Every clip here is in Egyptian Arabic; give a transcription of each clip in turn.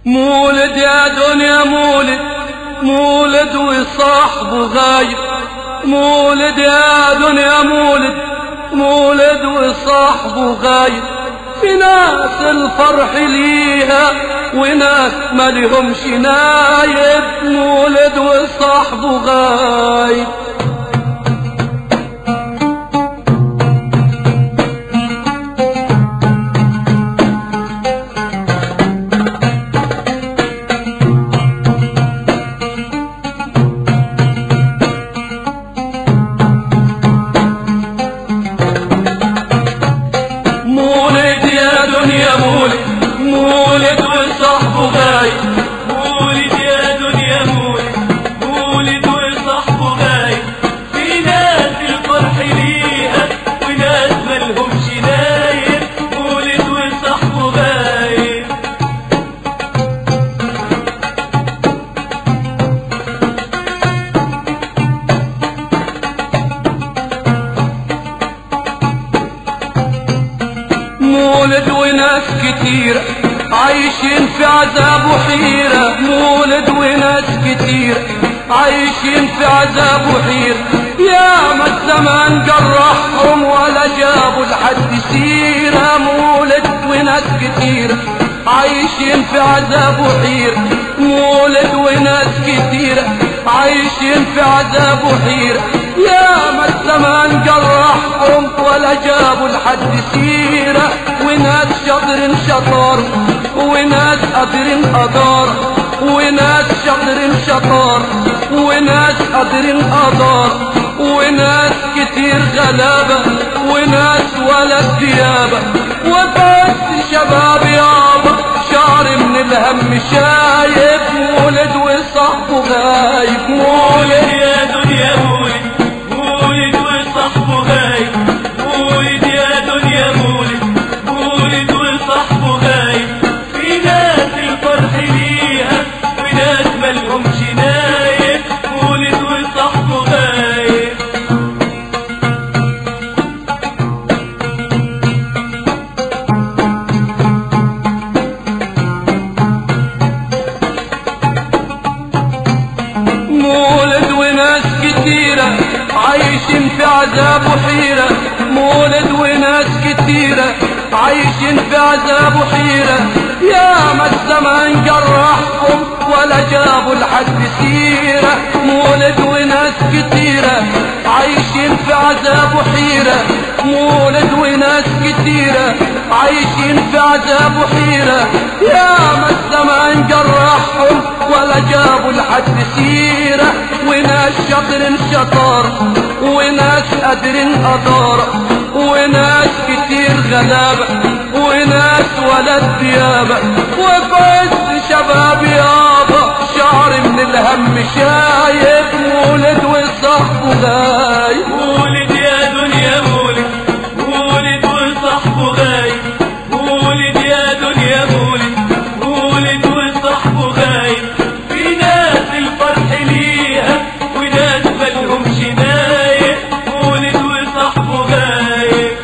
مولد يا دنيا مولد مولد وصاحبه غايب مولد يا دنيا مولد مولد وصاحبه غايب في ناس الفرح ليها وناس ما لهمش نايب مولد وصاحبه غايب مولد يا دنيا مولد مولد وصاحبه غايب مولد يا دنيا مولد مولد وصاحبه غايب في ناس الفرح ليها وناس ملهمش نايب مولد وصاحبه غايب مولد وناس كتير عايشين في عذاب وحيرة مولد وناس كتير عايشين في عذاب وحيرة يا ما الزمان جرحهم ولا جابوا لحد سيرة مولد وناس كتير عايشين في عذاب وحيرة مولد وناس كتير عايشين في عذاب وحيرة يا ما الزمان جرحهم ولا جابوا لحد سيرة وناس شطر شطار وناس قدر قدار وناس شطر شطار وناس قدر قدار وناس كتير غلابة وناس ولا ديابة وبس شباب يابا شعر من الهم شايب مولد وصاحبه غايب مولد مولد يا دنيا مولد مولد وصاحبه غايب مولد يا دنيا مولد مولد وصاحبه غايب في ناس الفرح ليها وناس ملهمش نايب مولد وصاحبه غايب مولد وناس كتيرة عايشين في عذاب وحيرة مولد وناس كتيرة عايشين في عذاب وحيرة يا ما الزمان جرحهم ولا جابوا لحد سيرة مولد وناس كتيرة عايشين في عذاب وحيرة مولد وناس كتيرة عايشين في عذاب وحيرة يا ما الزمان جرحهم ولا جابوا لحد سيرة وناس شطر شطار وناس قدر قدار وناس كتير غلابة وناس ولد ديابة وبس شباب يابا شعر من الهم شايب مولد وصاحبه غايب مولد يا دنيا مولد مولد وصاحبه غايب مولد يا دنيا مولد مولد وصاحبه غايب في ناس الفرح ليها وناس ملهمش نايب مولد وصاحبه غايب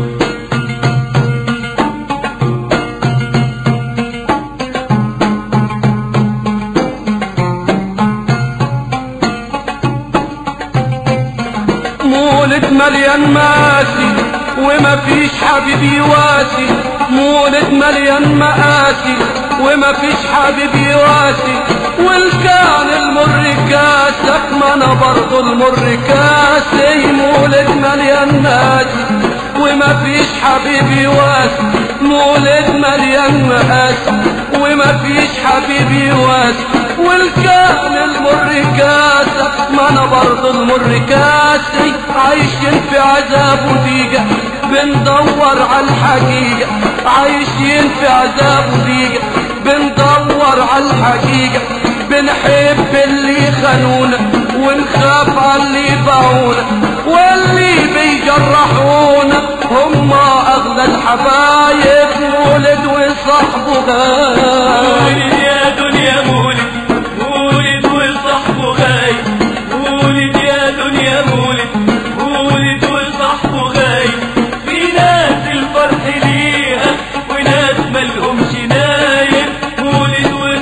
مولد مليان ماسي وما فيش حبيبي واسي مولد مليان مآسي وما فيش حبيبي واسي والكان المر كاسك ما انا برضو المر كاسي مولد مليان ماسي وما فيش حبيبي واسي مولد مليان مآسي وما فيش حبيبي واسي والكان المر كاسك ما انا برضو المر كاسي عايشين في عذاب وضيقة بندور على الحقيقة عايشين في عذاب وضيقة بندور على الحقيقة بنحب اللي خانونا ونخاف على اللي باعونا واللي بيجرحونا هم اغلى الحبايب مولد وصاحبه غايب مولد يا دنيا مولد مولد وصاحبه غايب مولد يا دنيا مولد مولد وصاحبه غايب في ناس الفرح ليها وناس ملهمش نايب مولد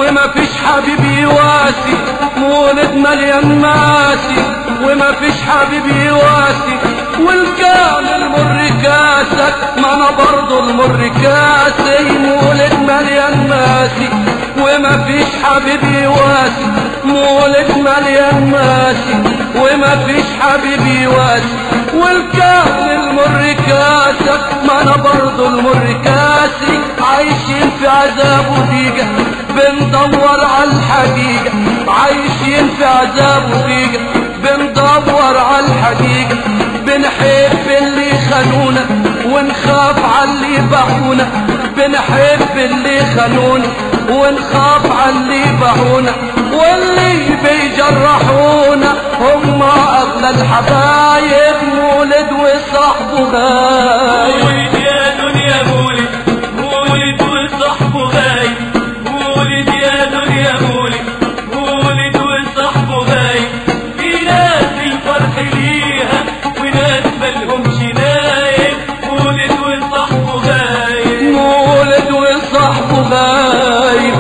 وما فيش حبيب يواسي مولد مليان ماسي وما فيش حبيب يواسي والكان المر كاسك ما انا برضو المر كاسي مولد مليان ماسي وما فيش حبيب يواسي مولد مليان ماسي وما فيش حبيب يواسي والكان المر كاسك ما انا برضو المر كاسي عايشين في عذاب وضيقة بندور على الحقيقة عايشين في عذاب وضيقة بندور على الحقيقة بنحب اللي خانونا ونخاف على اللي باعونا بنحب اللي خانونا ونخاف على اللي باعونا واللي بيجرحونا هم اغلى الحبايب مولد وصاحبه غايب مولد يا دنيا مولد مولد وصاحبه غايب مولد يا دنيا مولد مولد وصاحبه غايب في ناس الفرح ليها وناس ملهمش نايب مولد وصاحبه غايب مولد وصاحبه غايب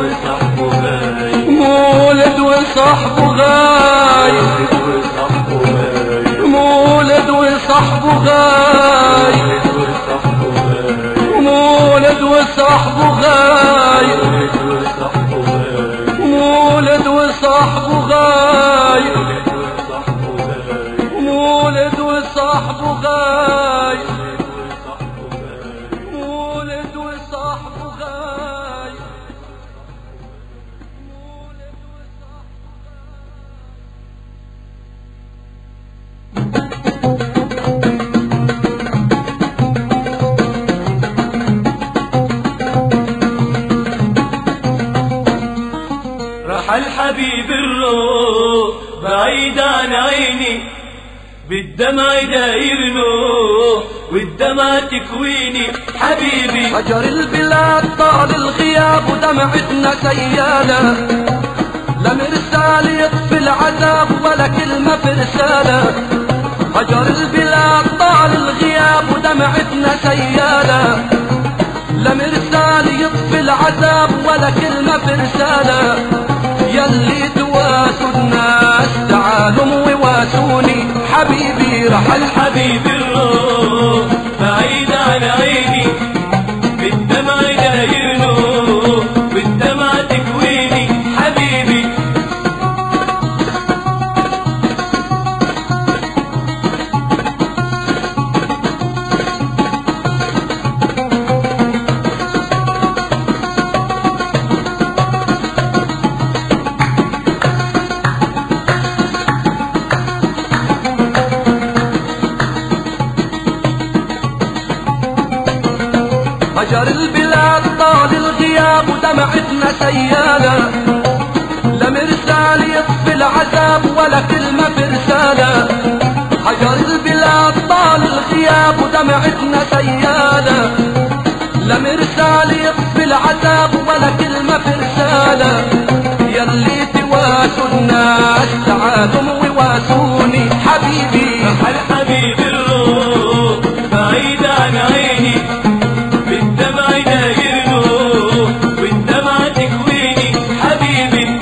مولد وصاحبه غايب مولد وصاحبه غايب مولد وصاحبه غايب مولد وصاحبه غايب مولد وصاحبه غايب مولد وصاحبه غايب مولد وصاحبه غايب مولد وصاحبه راح الحبيب الروح بعيد عن عيني بالدمع داير نور والدمع تكويني حبيبي هجر البلاد طال الغياب ودمعتنا سيالة لا مرسال يطفي العذاب ولا كلمة في رسالة هجر البلاد طال الغياب ودمعتنا سيالة لا مرسال يطفي العذاب ولا كلمة في رسالة يلي تواسوا الناس تعالوا وواسوني حبيبي رحل الحبيب الروح بعيد عن عيني بالدمع داير نور والدمع تكويني حبيبي هجر البلاد طال الغياب ودمعتنا سيالة لا مرسال يطفي العذاب ولا كلمة في رسالة هجر البلاد طال الغياب ودمعتنا سيالة لا مرسال يطفي العذاب ولا كلمة في رسالة يلي تواسوا الناس تعالوا وواسوني حبيبي الحبيب الروح بعيد عن عيني بالدمع داير نور والدمع تكويني حبيبي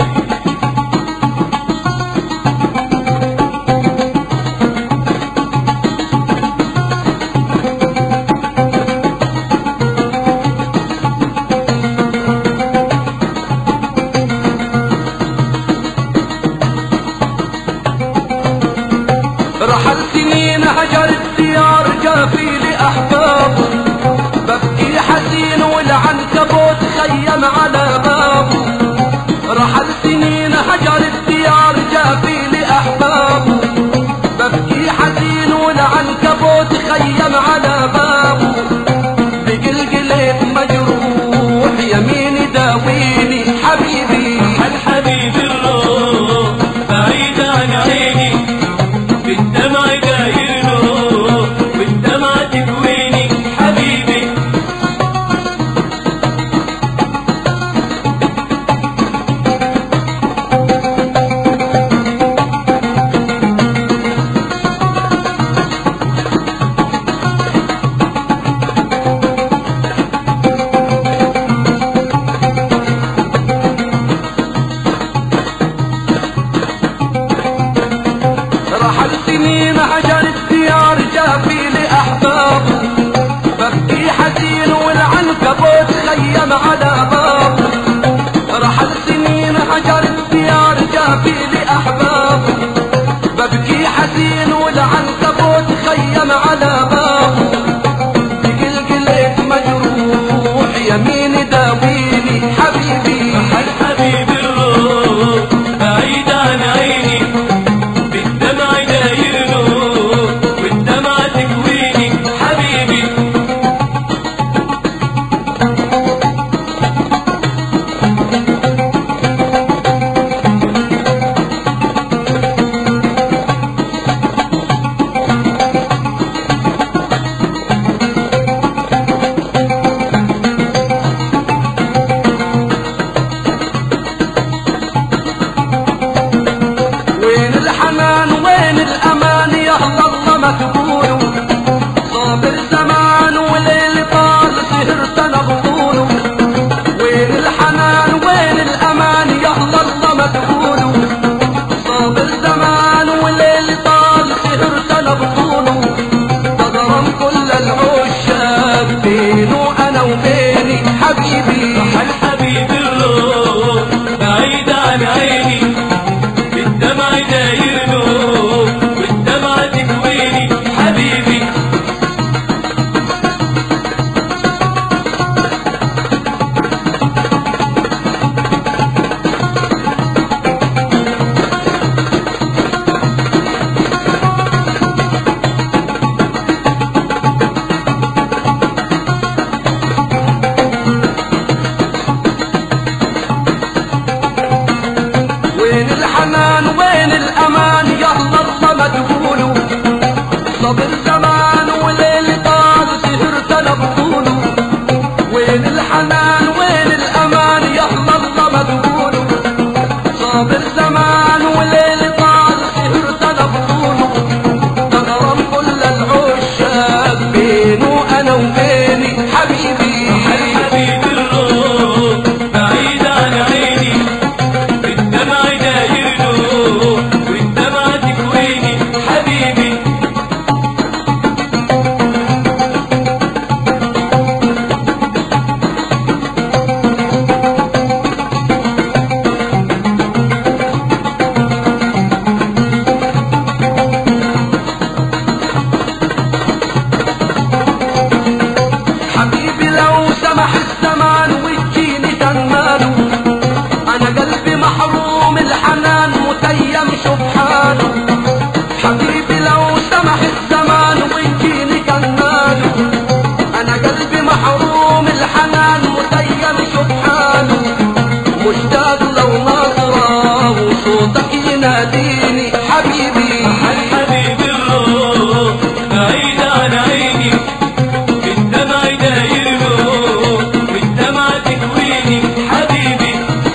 مشتاق لو نظرة وصوتك يناديني حبيبي حبيبي الروح بعيد عن عيني بالدمع دايرنو بالدمع تكويني حبيبي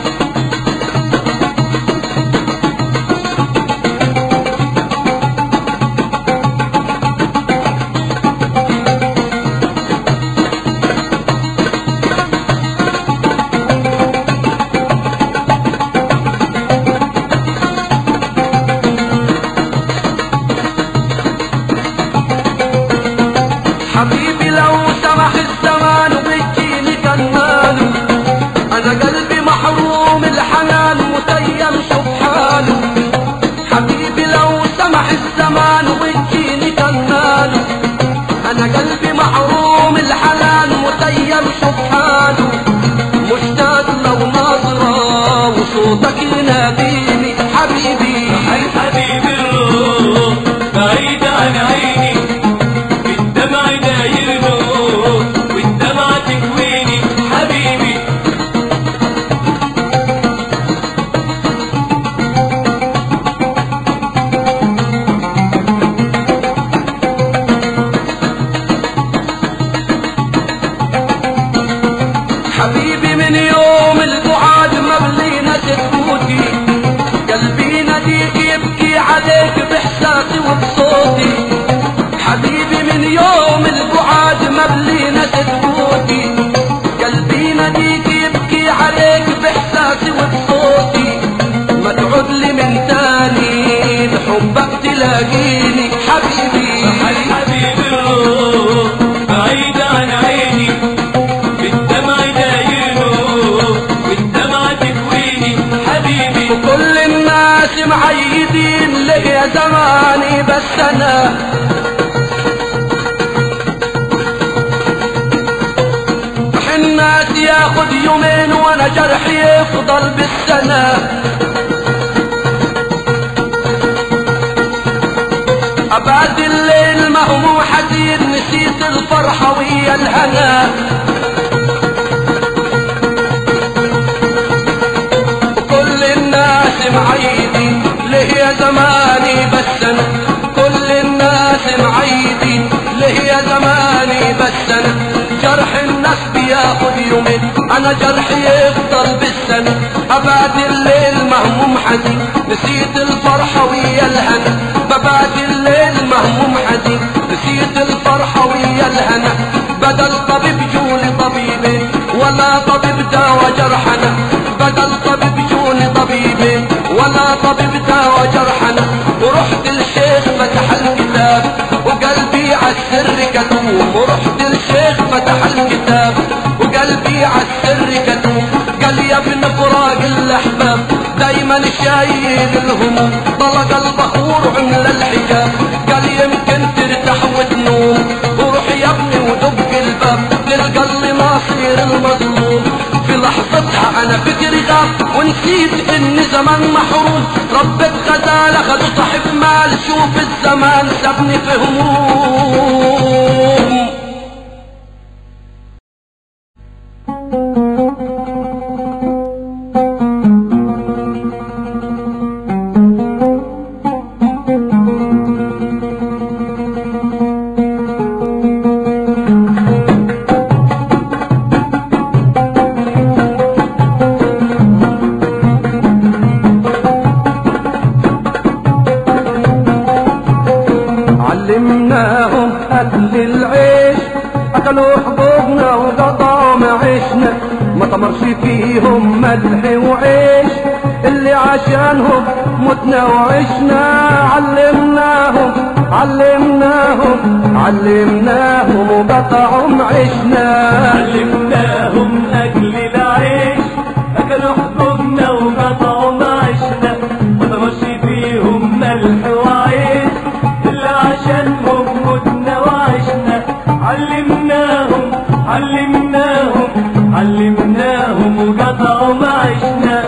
حبيبي لو سمح الزمان وبيجيني كنانه انا قلبي محروم الحنان متيم سبحانه حبيبي لو سمح الزمان وبيجيني كنانه انا قلبي محروم الحنان متيم سبحانه مشتاق لو نظرة وصوتك يناديني حبيبي حبيبي الروح بعيد عن عيني بالدمع دايرنو والدمع تكويني حبيبي حبيبي من يوم البعاد ما بلينا سكوتي قلبي ناديك يبكي عليك باحساسي وبصوتي حبيبي من يوم البعاد ما بلينا سكوتي قلبي ناديك يبكي عليك باحساسي وبصوتي ما تعود لي من تاني بحبك تلاقيني حبيبي حبيبي الروح بعيد عن عيني بالدمع دايرنو والدمع تكويني حبيبي وكل الناس معيدين لي يا زماني بس انا الناس ياخد يومين وانا جرحي يفضل بالسنة ابعد الليل مهموم حزين نسيت الفرحة ويا الهنا وكل الناس معيدين ليه يا زماني بس انا كل الناس معيدين ليه يا زماني بس انا جرح الناس بياخد يومين انا جرحي يفضل بالسنة ابعد الليل مهموم حزين نسيت الفرحة ويا الهنا ببعد الليل مهموم حزين نسيت الفرحة ويا الهنا بدل طبيب جوني طبيبين ولا طبيب داوى جرحنا بدل طبيب جوني طبيبين ولا طبيب داوى جرحنا ورحت الشيخ فتح الكتاب وقلبي عالسر كتوم ورحت الشيخ فتح الكتاب وقلبي عالسر كتوم قال يا ابن فراق الاحباب دايما شايل الهموم طلق البخور عمل الحجاب قال يمكن ترتاح وتنوم وروح يا ابني ودق الباب تلقى اللي ناصير المظلوم في لحظتها انا فكري غاب ونسيت ان زمان محروم ربة غزالة خدوا صاحب مال شوف الزمان سابني في هموم علمناهم أكل العيش أكلوا حبوبنا وقطعوا معيشنا ما تمرش فيهم ملح وعيش اللي عشانهم متنا وعشنا علمناهم علمناهم علمناهم وقطعوا معيشنا علمناهم أكل العيش أكلوا حبوبنا وقطعوا معيشنا وتمشي فيهم ملح وعيش اللي عشانهم متنا وعشنا علمناهم علمناهم علمناهم وقطعوا معيشنا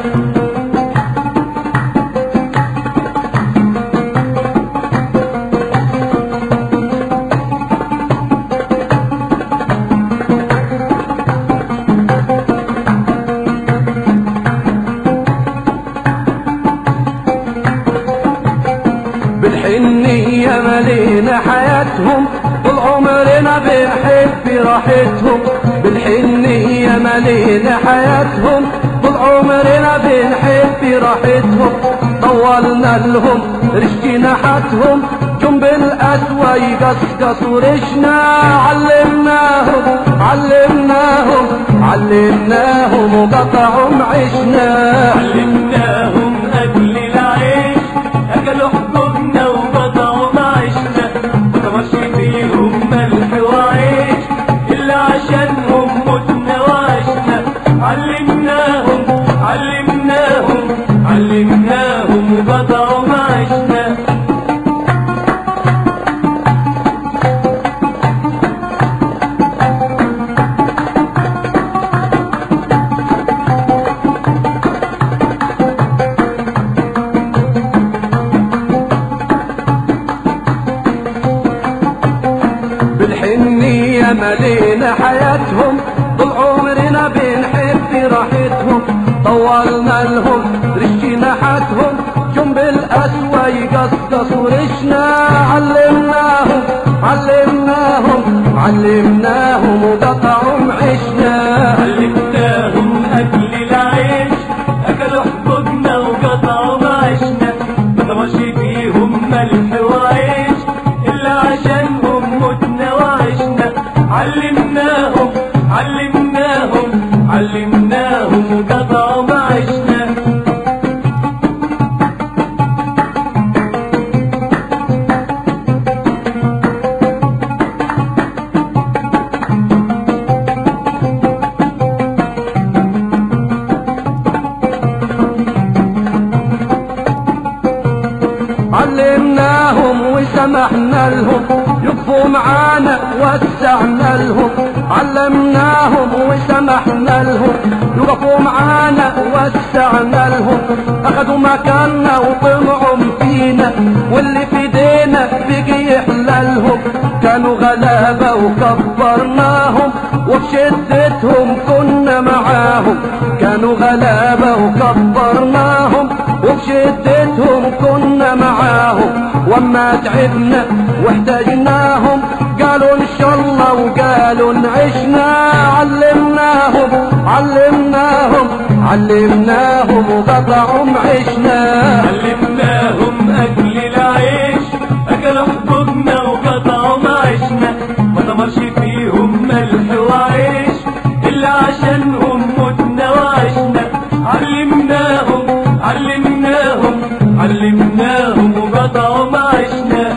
حياتهم طول عمرنا بنحب راحتهم بالحنية ملينا حياتهم طول عمرنا بنحب راحتهم طولنا لهم رشتي نحتهم جنب الأسوى يقصقصوا رشنا علمناهم علمناهم علمناهم وقطعوا عشنا علمناهم أكل العيش أكلوا حقوقنا وقطعوا معيشنا وتمشي فيهم ملح وعيش إلا عشانهم متنا وعشنا علمناهم علمناهم علمناهم وقطعوا معيشنا بالحنية ملينا حياتهم طول عمرنا بنحب راحتهم طولنا لهم رشي نحتهم جنب الأسوى يقصقصوا رشنا علمناهم علمناهم علمناهم وقطعوا عشنا علمناهم أكل العيش أكلوا حقوقنا وقطعوا معيشنا ماشي فيهم ملح وعيش إلا عشانهم متنا وعشنا علمناهم علمناهم علمناهم وقطعوا معيشنا علمناهم وسمحنا لهم يقفوا معانا وسعنا لهم علمناهم وسمحنا لهم يقفوا معانا وسعنا لهم اخذوا مكاننا وطمعوا فينا واللي في ايدينا بقي يحللهم كانوا غلابة وكبرناهم وبشدتهم كنا معاهم كانوا غلابة وكبرناهم وبشدتهم كنا معاهم وما تعبنا واحتاجناهم قالوا ان شاء الله وقالوا ان عشنا علمناهم علمناهم علمناهم وقطعوا عشنا علمناهم أكل العيش أكلوا حقوقنا وقطعوا معيشنا ما تمرش فيهم ملح وعيش إلا عشانهم متنا وعشنا علمناهم علمناهم علمناهم وقطعوا معيشنا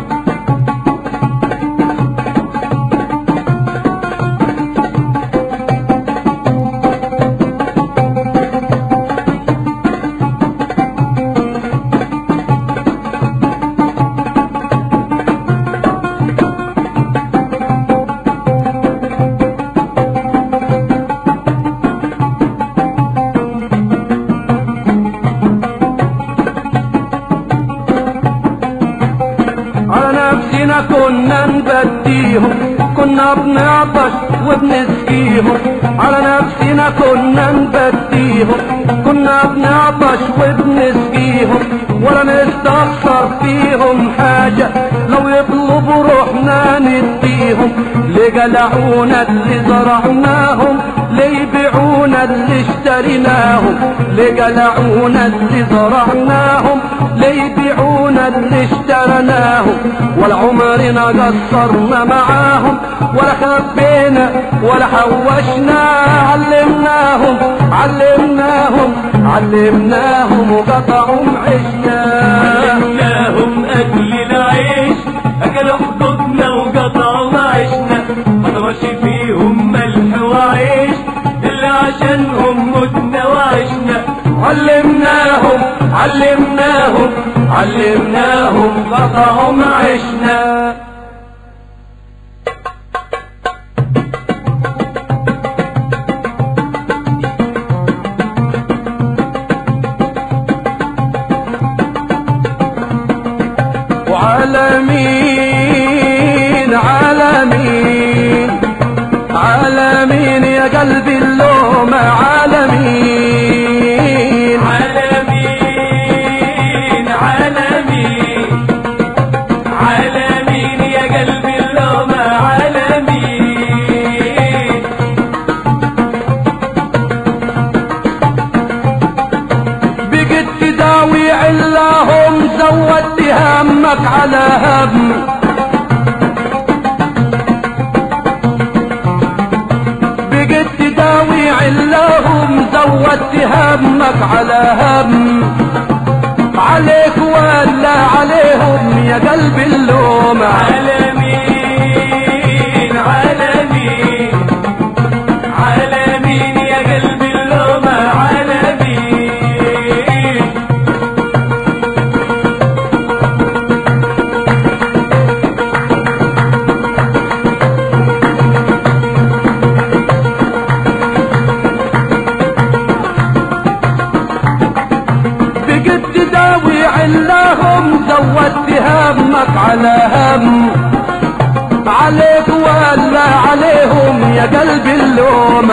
على نفسنا كنا نبديهم كنا بنعطش وبنسقيهم على نفسنا كنا نبديهم كنا بنعطش وبنسقيهم ولا نستخسر فيهم حاجة لو يطلبوا روحنا نديهم لقلعونا اللي زرعناهم ليبيعونا اللي اشتريناهم لقلعونا اللي زرعناهم ليبيعونا اللي اشترناهم ولا عمرنا قصرنا معاهم ولا خبينا ولا حوشنا علمناهم علمناهم علمناهم وقطعوا عشنا علمناهم أكل العيش أكلوا حقوقنا وقطعوا معيشنا ما تمشي فيهم ملح وعيش إلا عشانهم متنا وعشنا علمناهم علمناهم علمناهم قطعوا عشنا وعالمين عالمين عالمين يا قلبي اللوم عالمين عالمين عالمين عالمين يا قلبي زودت همك على همي بقيت تداوي علهم زودت همك على هم عليك ولا عليهم يا قلب اللوم عالمين عالمين عالمين يا قلب اللومة عالمين بقيت تداوي علهم زودت همك على هم عليك ولا عليهم يا قلب اللوم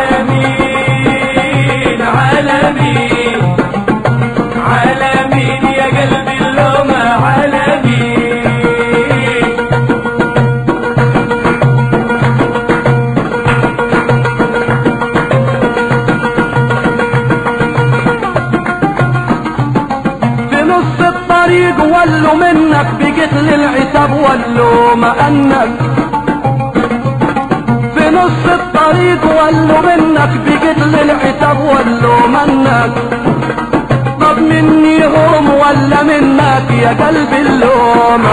عالمين عالمين عالمين يا قلب اللومة عالمين في نص الطريق ولوا منك بقيت للعتاب ولوا ما انك في نص الطريق ولوا منك بقيت للعتاب ولوا منك طب مني هم ولا منك يا قلب اللوم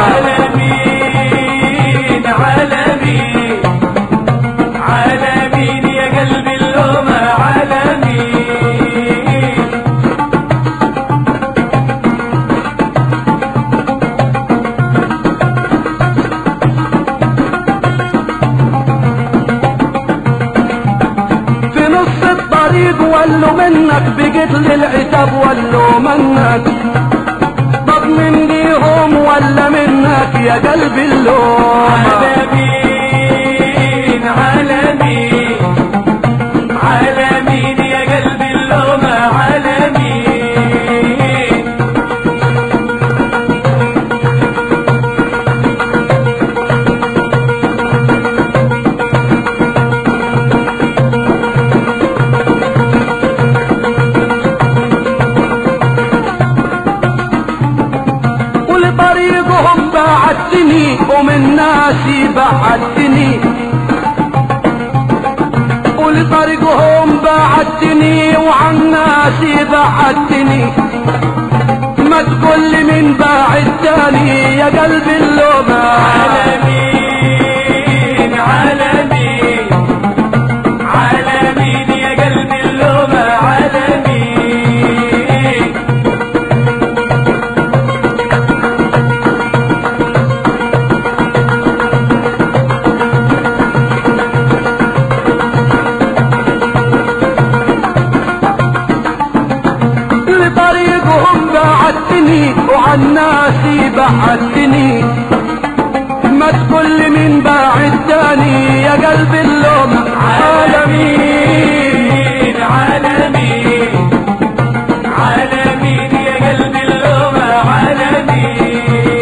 عالمين عالمين عالمين يا قلب اللومة عالمين في نص الطريق ولوا منك بقيت للعتاب ولوا منك طب مني هم ولا منك يا قلب اللوم عالمين عالمين عالمين يا قلب اللومة عالمين ولطريقهم بعدتني ومن ناسي بعدتني ولطريقهم بعدتني وعن ناسي بعدتني ما تقول لي من باعد تاني يا قلب اللومة عالمين عالمين عالمين يا قلب اللومة عالمين لطريقهم بعدتني وعن ناسي بعدتني ما تقول لي من باعد تاني يا قلب اللوم عالمين عالمين عالمين يا قلب اللومة عالمين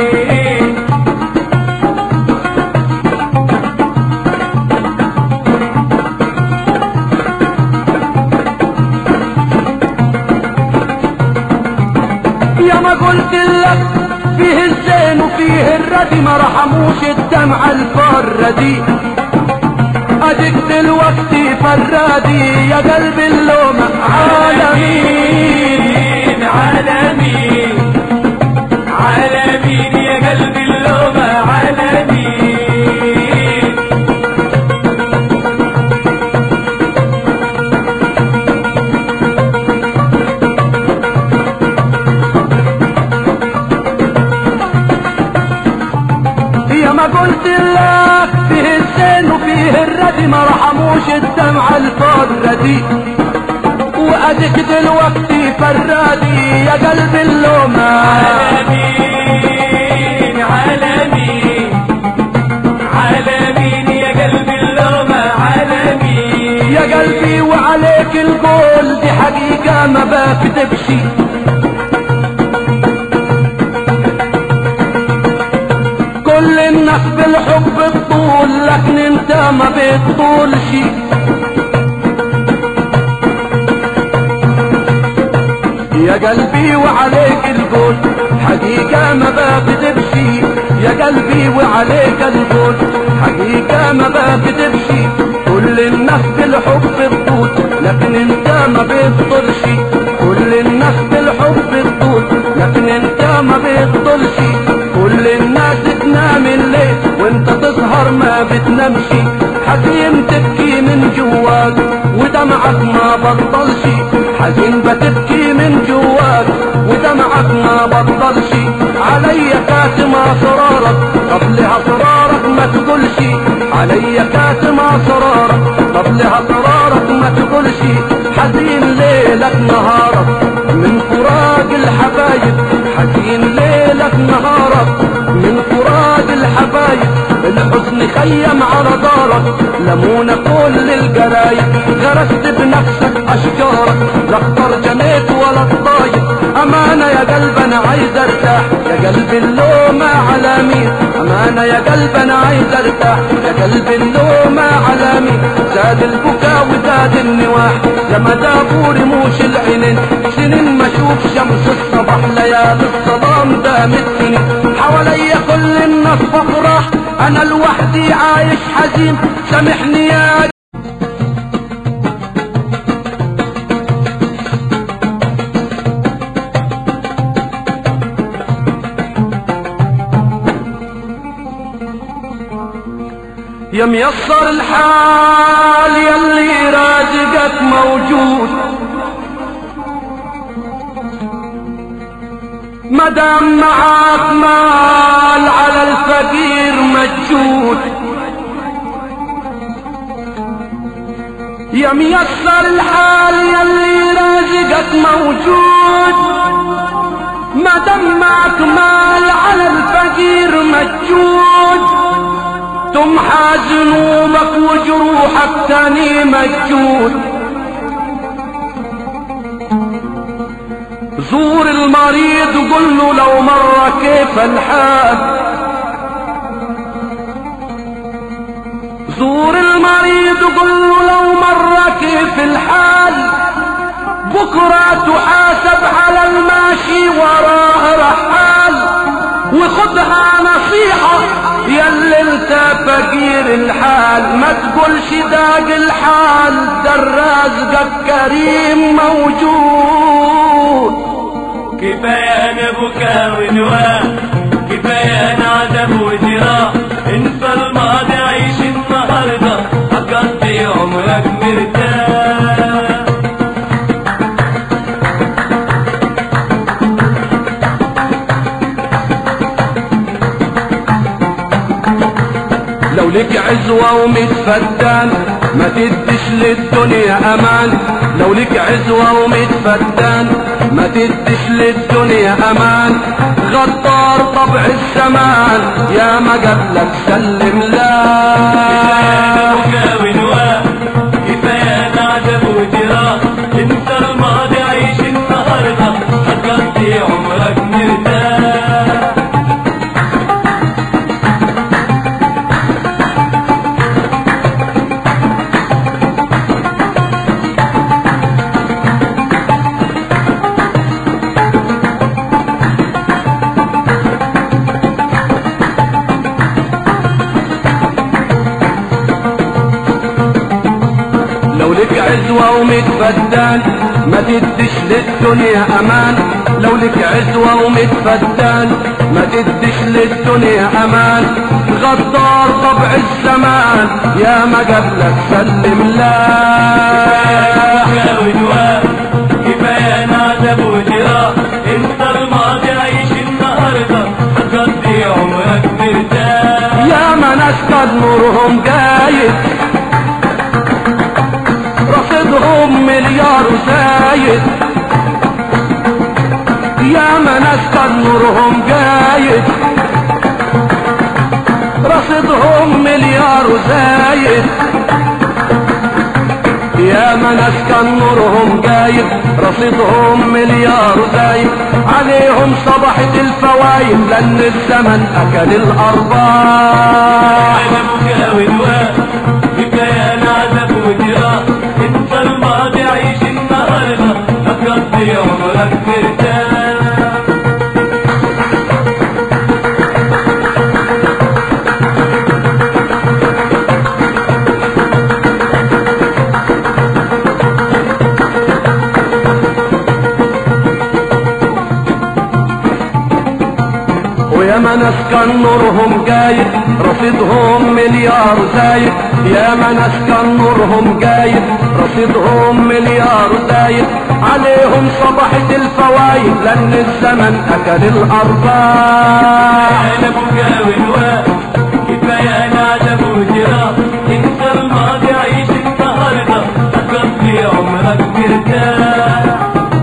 يا ما قلت لك فيه الزين وفيه الردي ما رحموش الدمعة الفرة دي اديك دلوقتي فرادي يا قلب اللوم عالمين عالمين عالمين يا قلب اللومة عالمين يا ما قلت لك فيه الزين وفيه الردي ما رحموش الدمعة الفرة دي واديك دلوقتي فرادي يا قلب اللومة عالمين عالمين عالمين يا قلب اللومة عالمين يا قلبي وعليك القول دي حقيقة ما بكذبش كل الناس بالحب بطول لكن انت ما بتطولش يا قلبي وعليك القول حقيقة ما بكذبش يا قلبي وعليك البول حقيقة ما بكذبش كل الناس بالحب بتطول لكن انت ما بتطولش كل الناس بالحب بتطول لكن انت ما بتطولش كل الناس تنام الليل وانت تسهر ما بتنامش حزين تبكي من جواك ودمعك ما بطلش حزين بتبكي من جواك ودمعك ما بطلش علي كاتم اسرارك قبلها اسرارك ما تقولش علي كاتم اسرارك قبلها اسرارك ما تقولش حزين ليلك نهارك من فراق الحبايب حزين ليلك نهارك من فراق الحبايب الحزن خيم على دارك لمونا كل الجرايد غرست بنفسك اشجارك لا اختار جنيت ولا الطايب امانه يا قلب انا عايز ارتاح يا قلب اللومه على مين امانه يا قلب انا عايز ارتاح يا قلب اللومه على مين زاد البكاء وزاد النواح يا ما دابوا رموش العينين سنين ما اشوف شمس الصباح ليالي الظلام دامت سنين حواليا كل الناس بفرح انا لوحدي عايش حزين سامحني يا يا ميسر الحال يلي رازقك موجود مدام معاك مال على الفقير مجود يا ميسر الحال يلي رازقك موجود مدام معاك مال على الفقير مجود تمحى ذنوبك وجروحك تاني مجود زور المريض وقول له لو مرة كيف الحال زور المريض وقول له لو مرة كيف الحال بكرة تحاسب على الماشي وراه رحال وخدها نصيحة يلي انت فقير الحال ما تقولش داق الحال ده رازقك كريم موجود كفاية انا بكا ونواء كفاية انا عذاب وجراح انسى الماضي عيش النهاردة هتقضي عمرك مرتاح لو لك عزوة ومتفتان ما تدش للدنيا امان لو لك عزوة ومتفتان ما تدش للدنيا امان غدار طبع الزمان يا ما قبلك سلم لا بكا ونواء كفاية انا عذاب وجراح انسى الماضي عيش النهاردة هتقضي عمرك مرتاح لو لك عزوة ومتفتان ما تدش للدنيا امان لو لك عزوة ومتفتان ما تدش للدنيا امان غدار طبع الزمان يا ما قبلك سلم لا بكا ونواء كفاية انا عذاب وجراح انسى الماضي عيش النهاردة هتقضي عمرك مرتاح يا ما ناس قد نورهم قايد رصيدهم مليار زايد يا ما ناس قد نورهم قايد رصيدهم مليار زايد يا ما ناس كان نورهم جايب رصيدهم مليار زايد عليهم صبحت الفوايد لان الزمن اكل الارباح انا بكا ونواء كفاية انا عذاب وجراح انسى الماضي عيش النهاردة هتقضي عمرك مرتاح يا ما ناس كان نورهم جايب رصيدهم مليار زايد يا ما ناس كان نورهم جايب رصيدهم مليار زايد عليهم صبحت الفوايد لان الزمن اكل الارباح انا مجاول واقف كفايه انا عدم وجراح انت الماضي عيش النهارده قضي عمرك مرتاح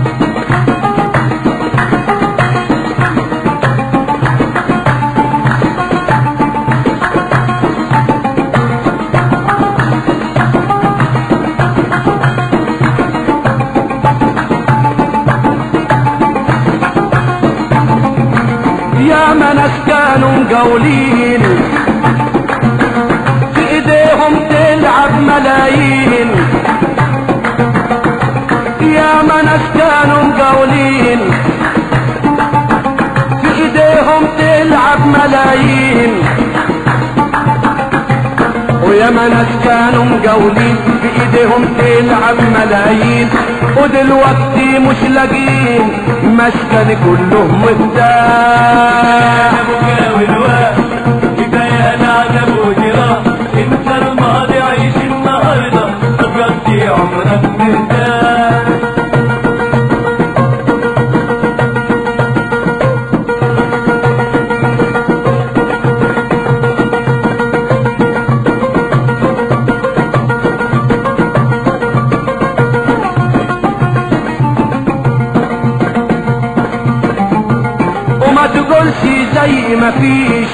يا ما ناس كانوا مجولين في ايديهم تلعب ملايين يا ما ناس كانوا مجولين في ايديهم تلعب ملايين ويا ما ناس كانوا مجولين في ايديهم تلعب ملايين ودلوقتي مش لاقيين مسكن كله مرتاح انا مجاول واقف كفايه انا عدم وجراح انت الماضي عيش النهارده قضي عمرك مرتاح وما تقولش زي ما فيش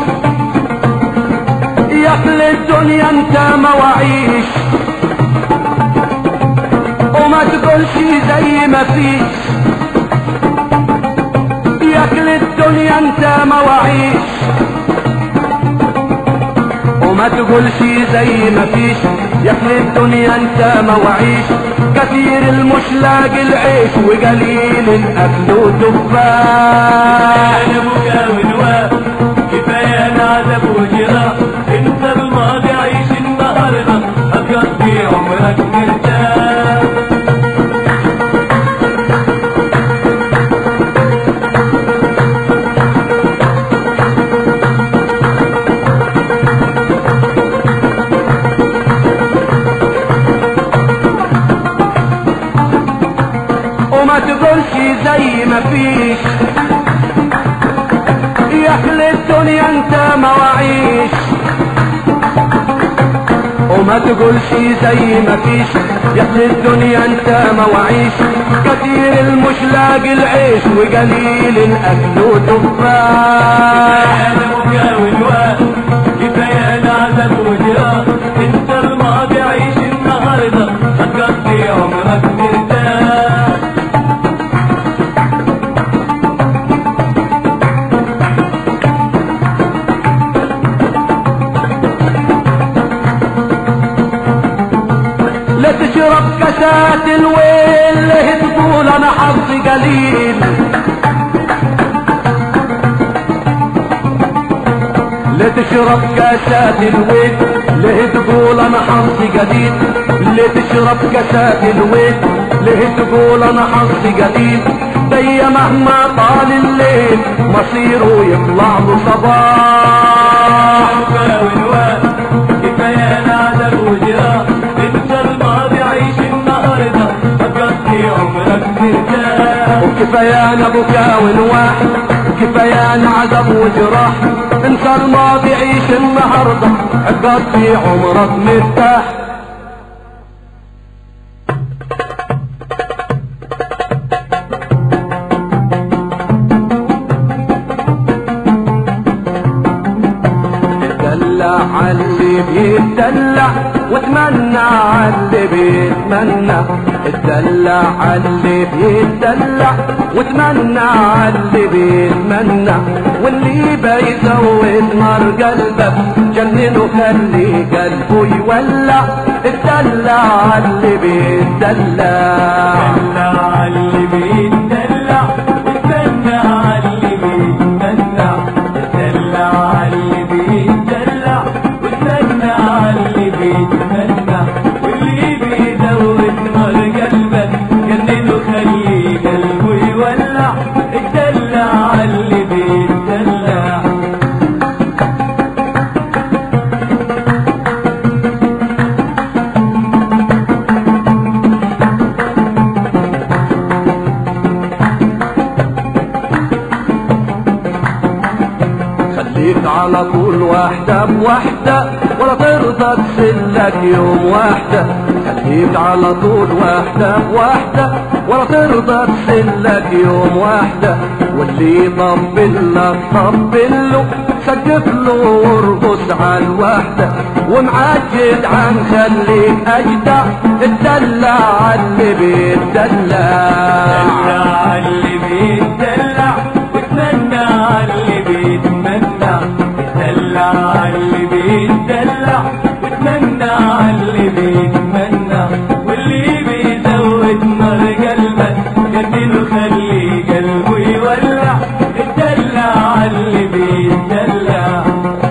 يا اهل الدنيا انت مواعيش وما تقولش زي ما فيش يا اهل الدنيا انت مواعيش وما تقولش زي ما فيش يا اهل الدنيا انت مواعيش كثير المش لاقي العيش وقليل الاكل وتفاح انا مجاول واقف كفايه انا عذاب وجراح انت الماضي عيش النهارده هتقضي عمرك مرتاح وما تقولش زي ما فيش يا اهل الدنيا انت مواعيش وما تقولش زي ما فيش يا اهل الدنيا انت مواعيش كتير المش لاقي العيش وقليل الاكل وتفاح انا مجاول واقف كفايه انا عذاب وجراح انت الماضي عيش النهارده هتقضي عمرك مرتاح لا تشرب كاسات الويل ليه تقول انا حظي قليل لا تشرب كاسات الويل ليه تقول انا حظي قليل ليه تشرب كاسات الويل ليه تقول انا حظي قليل دي مهما طال الليل مصيره يطلع له صباح مجاول واقف كفايه انا عذاب وجراح انت الماضي عيش النهارده هتقضي عمرك مرتاح وكفاية انا بكاء ونواح وكفاية انا عذاب وجراح انسى الماضي عيش النهاردة قضي عمرك مرتاح دلع عاللي بيتدلع واتمنى عاللي بيتمنى اتدلع عاللي بيتدلع واتمنى عاللي بيتمنى واللي بيزود نار قلبك جننه خلي قلبه يولع اتدلع عاللي بيتدلع دلع اللي بيتدلع واتدلع اللي بيتدلع دلع اللي بيتدلع واتدلع اللي بيتدلع واللي بيزود نار قلبك جننه خلي قلبه يولع اتدلع اللي بيتدلع على طول واحدة بواحدة ولا ترضى تسلك يوم واحدة خليك على طول واحدة بواحدة ولا ترضى تسلك يوم واحدة واللي يطبل لك طبل له سقف له وارقص على الوحدة ومعجد عن خليك اجدع اتدلع على اللي بيتدلع دلع اللي بيتدلع وتمنى اللي بيتمنى دلع اللي بيتدلع وتمنى اللي بيتمنى واللي بيزود نار قلبك جميل خلي قلبه يولع دلع اللي بيتدلع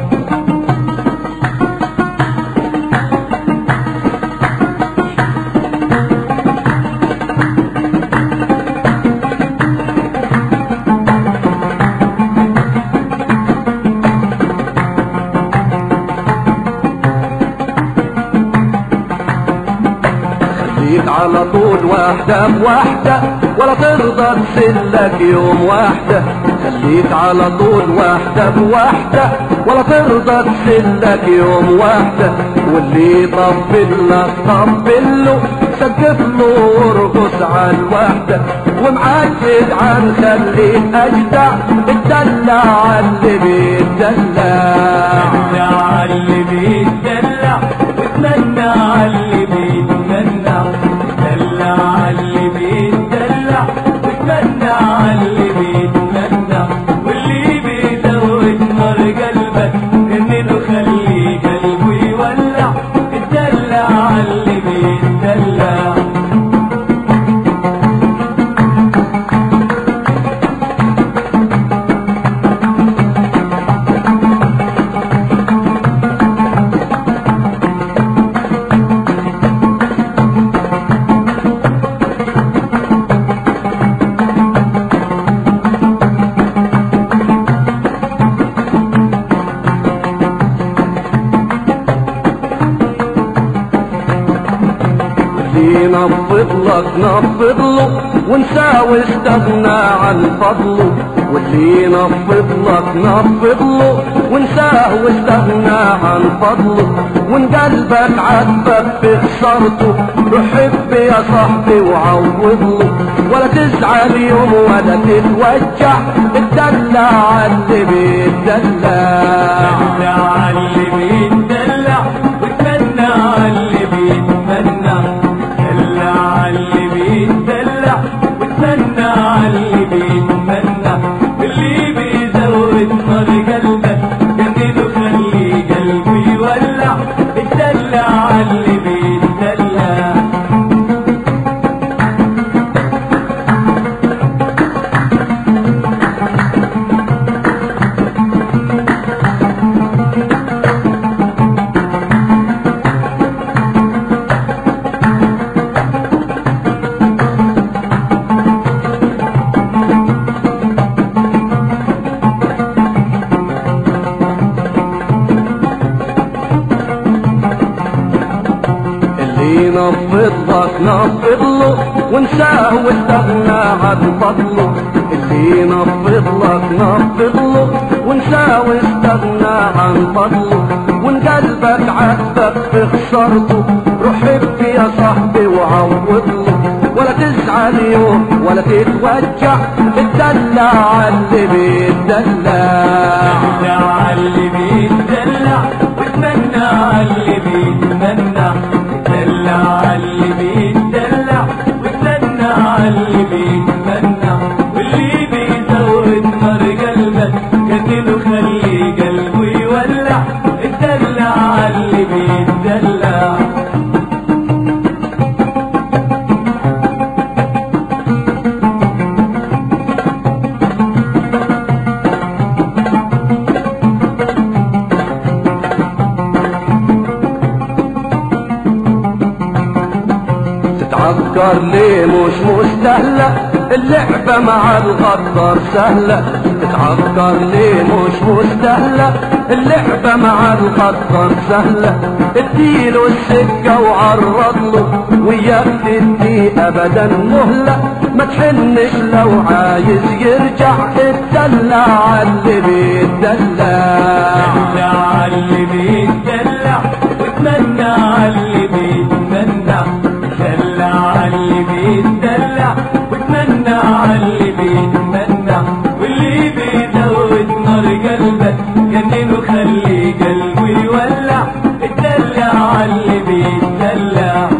خليك على طول واحدة بواحدة ولا ترضى تسلك يوم واحدة خليك على طول واحدة بواحدة ولا ترضى تسلك يوم واحدة واللي يطبل لك طبل له سقف له وارقص على الوحدة ومعجد عن خليك اجدع اتدلع على اللي بيتدلع دلع اللي بيتدلع وتمنى اللي بيتمنى دلع اللي بيتدلع وتمنى اللي بيتمنى واللي بيزود نار قلبك انه خلي قلبه يولع الدلع اللي بيتدلع اللي نفض لك نفض له ونساوي استغنى عن فضله واللي نفض لك نفض له ونساه واستغنى عن فضله وان قلبك عذبك بخسرته رحب يا صاحبي وعوض له ولا تزعل يوم ولا تتوجع اتدلع على اللي بيتدلع دلع اللي بيتدلع وتمنى اللي بيتمنى دلع اللي بيتدلع وتمنى اللي بيتمنى واللي بيزود نار قلبك جميل خلي قلبه يولع الدلع اللي بيتدلع اللي نفض لك نفض له وانساه واستغنى عن فضله اللي نفض لك نفض له وانساه واستغنى عن فضله وان قلبك عذبك بخسرته رحب يا صاحبي وعوض له ولا تزعل يوم ولا تتوجع اتدلع على اللي بيتدلع دلع اللي بيتدلع وتمنى اللي بيتمنى دلع اللي بيتدلع وتمنى اللي بيتمنى واللي بيزود نار قلبك قتله خلي قلبه يولع الدلع اللي بيتدلع تتعكر ليه مش مستهلة اللعبة مع الغدار سهلة اتعكر ليه مش مستاهلة اللعبة مع الغدار سهلة اديله السكة وعرض له وياك تدي ابدا مهلة ما تحنش لو عايز يرجع اتدلع اللي بيتدلع دلع اللي بيتدلع وتمنع اللي بيتمنع دلع اللي بيتدلع وتمنع اللي بيتمنع واللي بيزود نار قلبك جننه خلي قلبه يولع اتدلع اللي بيتدلع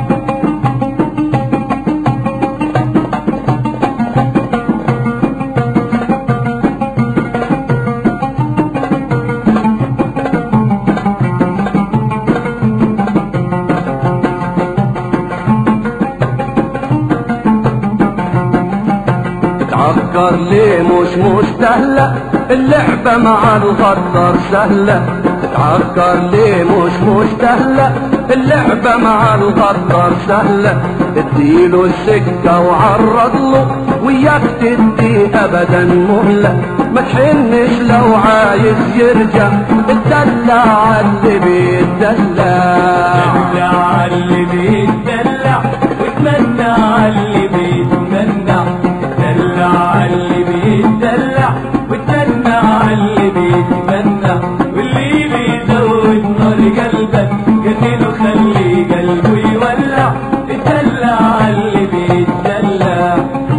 تعكر ليه مش مستاهلة اللعبة مع الغدار سهلة تعكر ليه مش مستاهلة اللعبة مع الغدار سهلة اديله السكة وعرض له وياك تدي ابدا مهلة ما تحنش لو عايز يرجع اتدلع اللي بيتدلع دلع اللي بيتدلع وتمنع اللي بيتمنع دلع اللي بيتدلع وتمنع اللي بيتمنع واللي بيزود نار قلبك جننه خلي قلبه يولع اتدلع اللي بيتدلع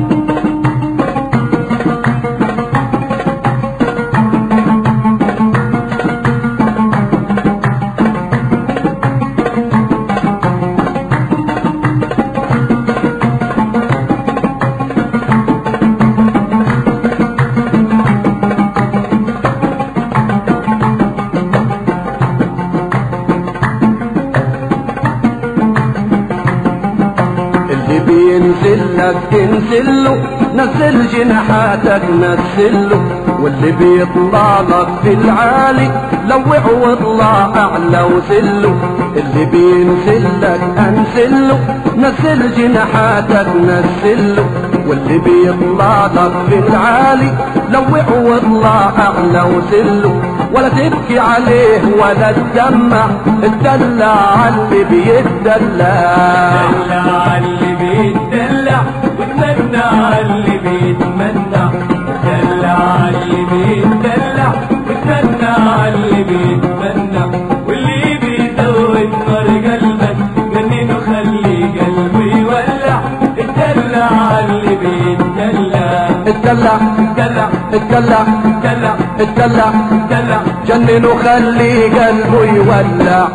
اللي بينزل لك تنزل له نزل جناحاتك نزل له واللي بيطلع لك في العالي لوع واطلع اعلى وزله اللي بينزل لك انزل له نزل جناحاتك نزل له واللي بيطلع لك في العالي لوع واطلع اعلى وزله ولا تبكي عليه ولا تدمع اتدلع اللي بيتدلع دلع اللي بيتدلع وتمنع اللي بيتمنع دلع اللي بيتدلع وتمنع اللي بيتمنع واللي بيزود نار قلبك جننه خلي قلبه يولع اتدلع اللي بيتدلع اتدلع دلع اتدلع دلع اتدلع دلع جننه خلي قلبه يولع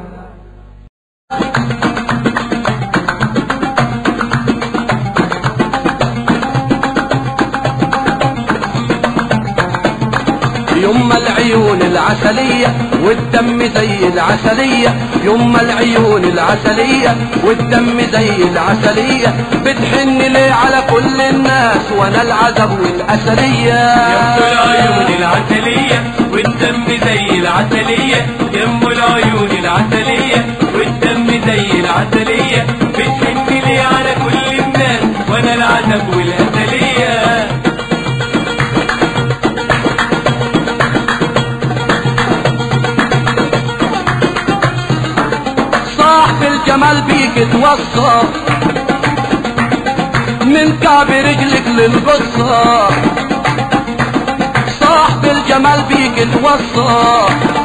يما العيون العسلية والدم زي العسلية يما العيون العسلية والدم زي العسلية بتحن ليه على كل الناس وانا العذب والأسلية يم العيون العسلية والدم زي العسلية يم العيون العسلية والدم زي العسلية بتحن لي على كل الناس وانا العتب والأسلية صاحب الجمال بيك توصى من كعب رجلك للقصة صاحب الجمال بيك توصى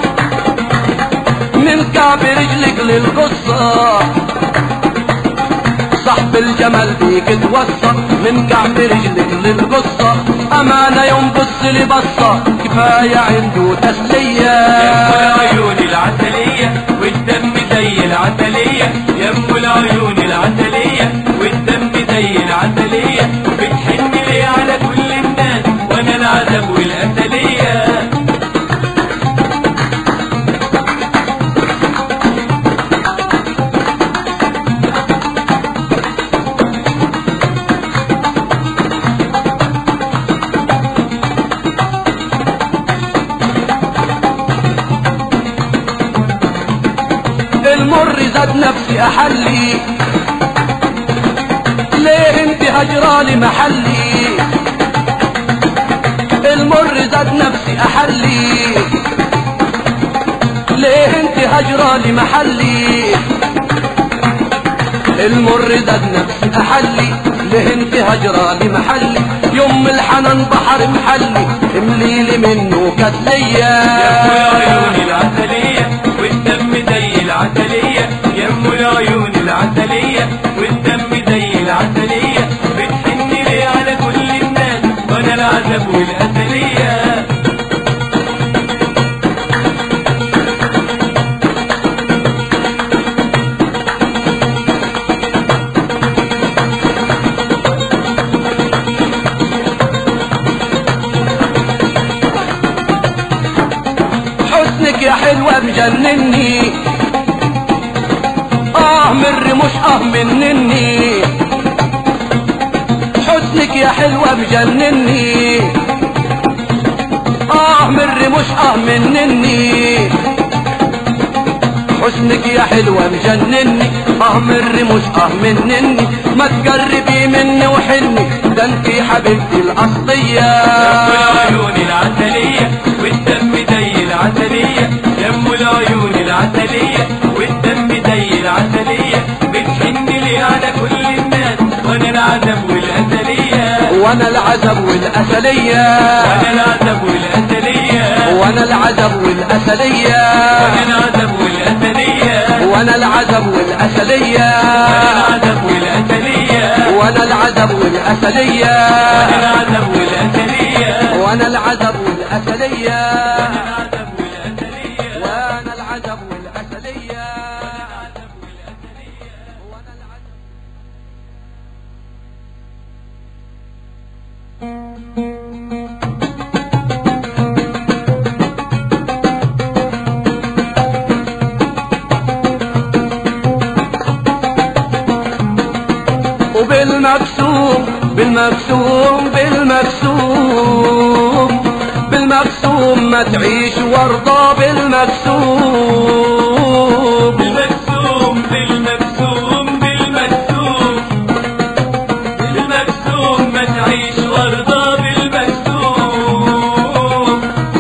من كعب رجلك للقصة صاحب الجمال بيك توصى من كعب رجلك للقصة أمانة يوم بص لي بصة كفاية عنده تسلية يم العيون العسلية والدم زي العسلية يم العيون العسلية والدم زي العسلية بتحن لي على كل الناس وانا العتب والأسلية المر زاد نفسي احلي ليه انت هجرة لمحلي المر زاد نفسي احلي ليه انت هجرة لمحلي المر زاد نفسي احلي ليه انت هجرة لمحلي يوم الحنان بحر محلي امليلي منه كتلية يم العيون العسلية والدم زي العسلية يم العيون العسلية والدم زي العسلية بتحن لي على كل الناس وانا العذب والأسلية حسنك يا حلوة مجنني اه مر مش اه منني حسنك يا حلوة مجنني اه مر مش اه منني حسنك يا حلوة مجنني اه مر مش اه منني ما تقربي مني وحني ده انتي حبيبتي الاصلية العيون العسلية والدم زي العسلية يم العيون العسلية والدم زي العسلية بتحن لي على كل الناس وانا العذب والأسلية وانا العزب والاسلية وانا العذب والأسلية وانا العزب والاسلية وانا العذب والأسلية وانا العزب والاسلية وانا العذب والأسلية وانا العزب والاسلية وانا العذب والأسلية وانا العزب والاسلية العذب والأسلية وانا العزب والاسلية وانا العزب وبالمكسوم بالمكسوم بالمكسوم بالمكسوم ما تعيش وارضى بالمكسوم بالمكسوم بالمكسوم بالمكسوم بالمكسوم ما تعيش وارضى بالمكسوم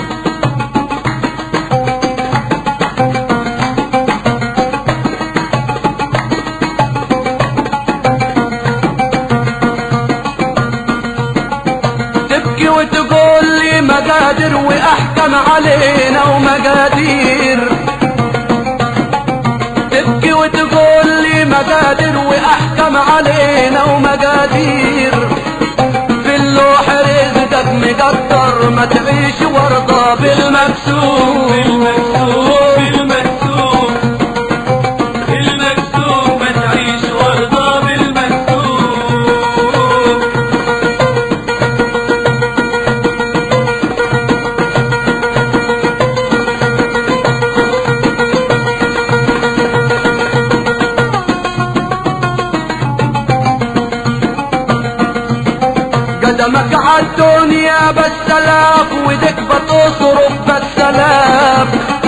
تبكي وتقول لي مقادر واحكم علينا ومقادير تبكي وتقول لي مقادر واحكم علينا ومقادير في اللوح رزقك مقدر ما تعيش وارضى بالمكسوم بالمكسوم بالمكسوم بالمكسوم ما تعيش وارضى بالمكسوم قدمك عالدنيا بالسلام ودك بتصرف بالسلام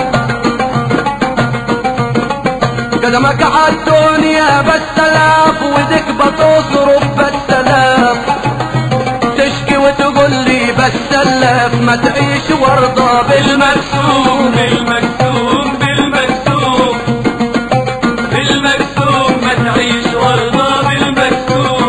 قدمك عالدنيا بالسلام ودك بتصرف بالسلام تشكي وتقول لي بالسلف ما تعيش وارضى بالمكسوم بالمكسوم بالمكسوم بالمكسوم ما تعيش وارضى بالمكسوم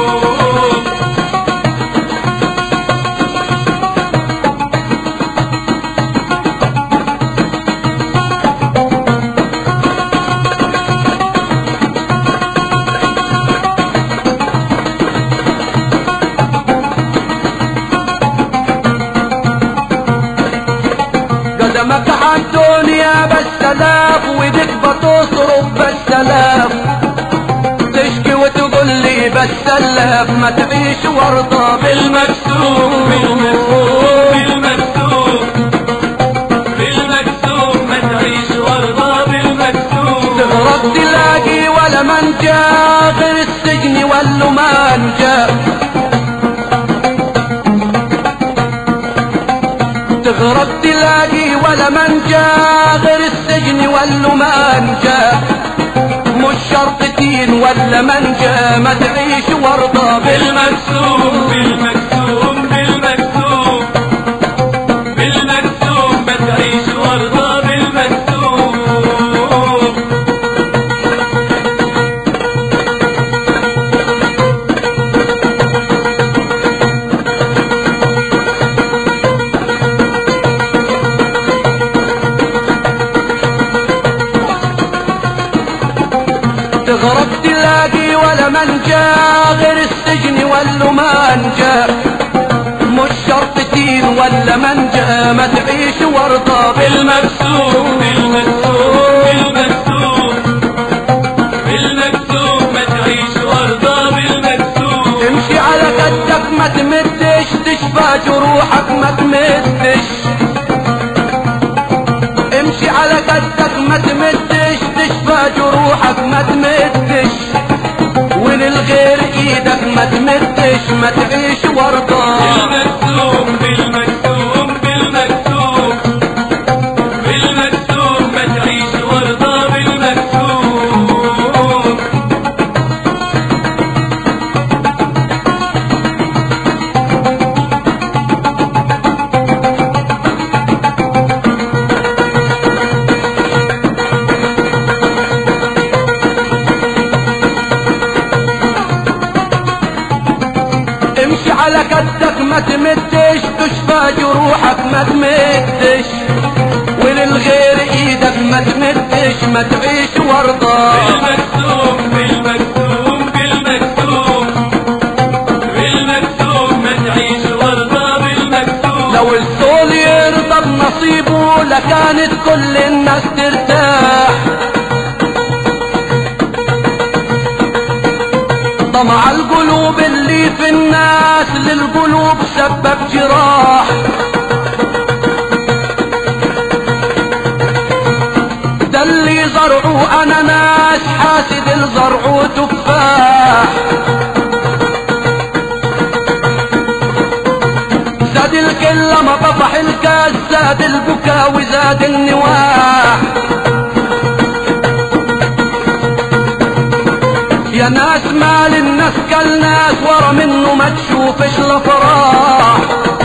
قدمك عالدنيا بالسلام ودك بتصرف بالسلام تشكي وتقول لي بالسلف ما تعيش وارضى بالمكسوم بالمكسوم بالمكسوم بالمكسوم ما تعيش وارضى بالمكسوم تغرق تلاقي ولا منجا غير السجن ولا منجا تغرق تلاقي ولا منجا غير السجن ولا منجا مش شرط دين ولا منجا ما تعيش وارضى بالمكسوم بالمكسوم بالمكسوم بالمكسوم ما تعيش وارضى بالمكسوم تغرق تلاقي ولا منجا غير السجن ولا منجا مش شرط دين ولا منجا ما تعيش وارضى بالمكسوم بالمكسوم بالمكسوم بالمكسوم ما تعيش وارضى بالمكسوم امشي على قدك ما تمدش تشفى جروحك ما تمدش امشي على قدك ما تمدش تشفى جروحك ما تمدش وللغير ايدك ما تمدش ما تعيش وارضى بالمكسوم بالمكسوم بالمكسوم بالمكسوم ما تعيش وارضى بالمكسوم امشي على قدك ما تمدش تشفى جروحك ما تمدش وللغير ايدك ما تمدش ما تعيش وارضى بالمكسوم بالمكسوم بالمكسوم بالمكسوم ما تعيش وارضى بالمكسوم لو الزول يرضى بنصيبه لكانت كل الناس ترتاح طمع القلوب اللي في الناس للقلوب سبب جراح ده اللي زرعوا اناناس حاسد الزرعوا تفاح زاد الكل ما طفح الكاس زاد البكا وزاد النواح يا ناس مال الناس كالناس ورا منه ما تشوفش الافراح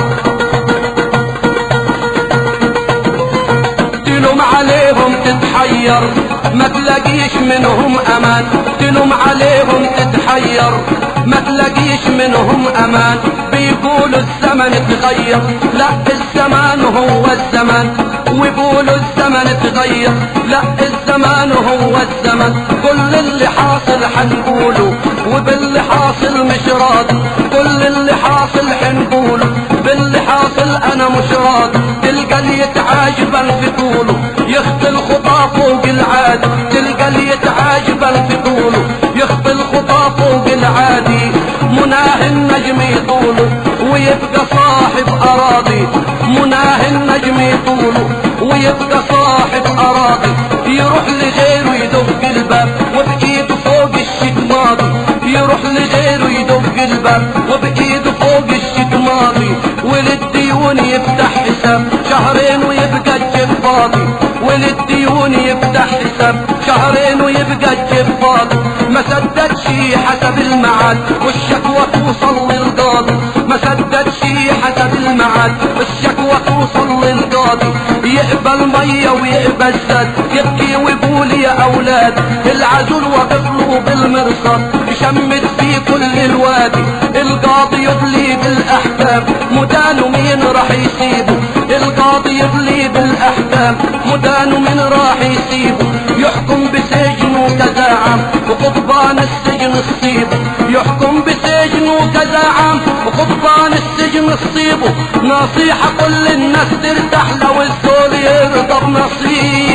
تلوم عليهم تتحير ما تلاقيش منهم امان تلوم عليهم تتحير ما تلاقيش منهم امان بيقولوا الزمن اتغير لا الزمان هو الزمن ويقولوا الزمن اتغير لا الزمان هو الزمن كل اللي حاصل حنقوله وباللي حاصل مش راضي كل اللي حاصل حنقوله باللي حاصل انا مش راضي تلقى اللي يتعاجبا في طوله يخطي الخطى فوق العادي تلقى اللي يتعاجبا في طوله يخطي الخطى فوق العادي مناه النجم يطوله ويبقى صاحب اراضي مناه النجم يطوله ويبقى صاحب اراضي يروح لغيره يدق الباب وبايده فوق الشك ماضي يروح لغيره يدق الباب وبايده فوق الشك ماضي وللديون يفتح حساب شهرين ويبقى الجيب فاضي وللديون يفتح حساب شهرين ويبقى الجيب فاضي ما سددش حسب الميعاد والشكوى توصل للقاضي ما سددش حسب الميعاد الشكوى توصل للقاضي يقبل مية ويقبل زاد يبكي ويقول يا اولاد العزول وقفله بالمرصاد يشمت في كل الوادي القاضي يدلي بالاحكام مدانه مين راح يسيبه القاضي يدلي بالاحكام مدانه مين راح يسيبه يحكم بسجن كذا عام وقضبان السجن الصيبه يحكم بسجن كذا عام وقضبان السجن الصيبه نصيحة كل الناس ترتاح لو الزول يرضى بنصيبه